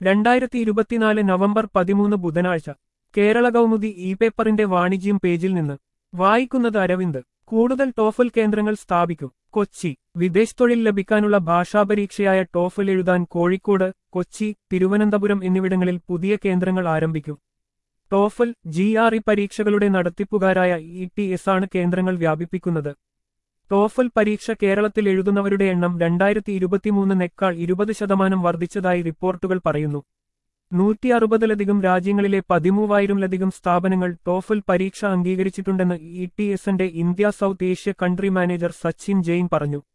രണ്ടായിരത്തി ഇരുപത്തിനാല് നവംബർ പതിമൂന്ന് ബുധനാഴ്ച കേരള കൗമുദി ഇ പേപ്പറിന്റെ വാണിജ്യം പേജിൽ നിന്ന് വായിക്കുന്നത് അരവിന്ദ് കൂടുതൽ ടോഫൽ കേന്ദ്രങ്ങൾ സ്ഥാപിക്കും കൊച്ചി വിദേശ തൊഴിൽ ലഭിക്കാനുള്ള ഭാഷാപരീക്ഷയായ ടോഫൽ എഴുതാൻ കോഴിക്കോട് കൊച്ചി തിരുവനന്തപുരം എന്നിവിടങ്ങളിൽ പുതിയ കേന്ദ്രങ്ങൾ ആരംഭിക്കും ടോഫൽ ജി ആർ ഇ പരീക്ഷകളുടെ നടത്തിപ്പുകാരായ ഇ ടി എസ് ആണ് കേന്ദ്രങ്ങൾ വ്യാപിപ്പിക്കുന്നത് ടോഫൽ പരീക്ഷ കേരളത്തിൽ എഴുതുന്നവരുടെ എണ്ണം രണ്ടായിരത്തി ഇരുപത്തിമൂന്നിനേക്കാൾ ഇരുപത് ശതമാനം വർദ്ധിച്ചതായി റിപ്പോർട്ടുകൾ പറയുന്നു നൂറ്റി അറുപതിലധികം രാജ്യങ്ങളിലെ പതിമൂവായിരത്തിലധികം സ്ഥാപനങ്ങൾ ടോഫൽ പരീക്ഷ അംഗീകരിച്ചിട്ടുണ്ടെന്ന് ഇ ടി എസിന്റെ India South Asia country manager Sachin Jain പറഞ്ഞു